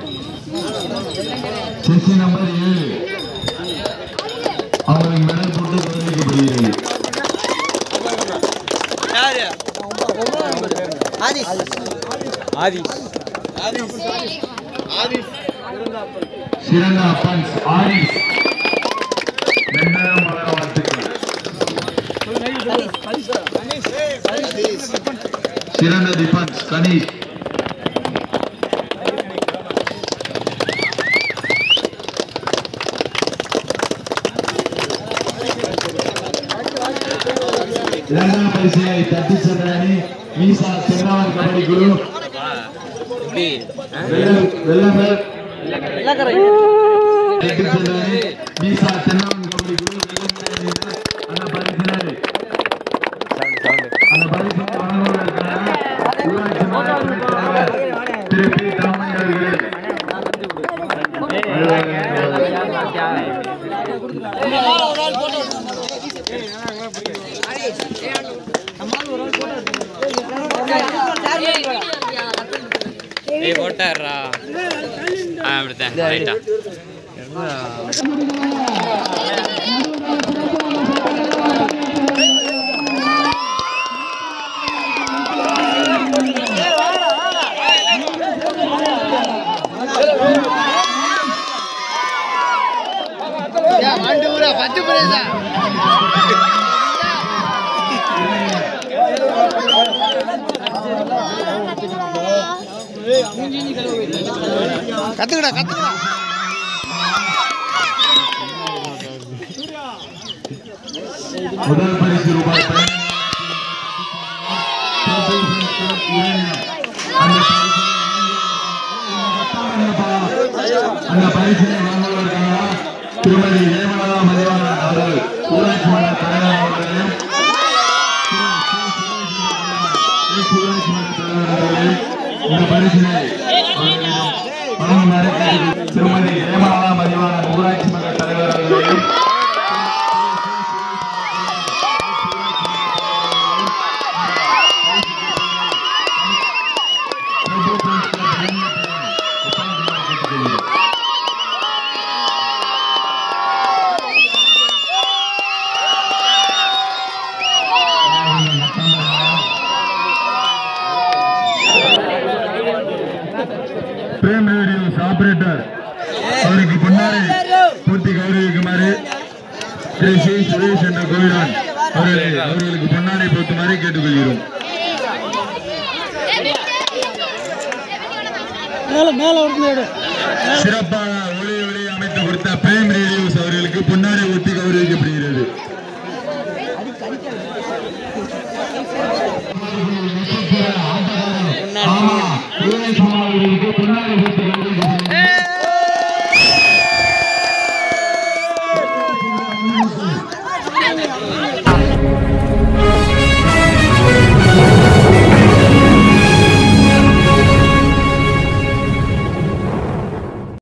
செசி number ஏழு அவங்களுக்கு medal போட்டு கௌரவிக்கப்படுகிறது சிறந்த அப்பன்ஸ் ஆரிஸ் ரெண்டாயிரம் மலர் வாழ்த்துக்கள் சிறந்த டிஃபன்ஸ் கணேஷ் இரண்டாம் பரிசையை தட்டி சென்ற அணி மீசா சென்றாவன் கபடி குழு வெள்ளம் வெள்ளம்பர் தட்டி சென்ற அணி மீசா சென்றாவன் கபடி குழு வெள்ளம்பர் அணியினர் அந்த பரிசினை அந்த பரிசை வழங்குவதற்காக ஊராட்சி மன்ற துணைத் தலைவர் திரு பி தாமணி அவர்கள் ஏய் போட்டாடுறா ஆ அப்படித்தான் ரைட்டா கத்துக்கடா கத்துக்கடா முதல் பரிசு ரூபாய் அந்த பரிசினை வாங்குவதற்காக திருமதி ஏமலதா மதிவாளன் அவர்கள் ஊராட்சி மன்ற தலைவர் அவர்களையும் ஊராட்சி மன்ற தலைவர் அவர்களையும் இந்த பரிசினை வழங்குமாறு கேட்டுக்கொள்~ திருமதி ஏமலதா மதிவாளன் ஊராட்சி மன்ற தலைவர் அவர்களையும் பிரேம் ரேடியோஸ் ஆபரேட்டர் அவருக்கு பொன்னாரை பூர்த்தி கௌரவிக்குமாறு திரு சி சுரேஷ் என்ற கோவிலான் அவர்களை அவர்களுக்கு பொன்னாரை பொறுத்துமாறு கேட்டுக்கொள்கிறோம் மேல மேல இருந்து எடு சிறப்பாக ஒளி ஒளி அமைத்து கொடுத்த பிரேம் ரேடியோஸ் அவர்களுக்கு பொன்னாரை ஊட்டி கௌரவிக்கப்படுகிறது ஆமா, ஊராட்சி மாணவர்களுக்கு பொன்னாரை ஊட்டி கௌரவிக்கப்படுகிறது.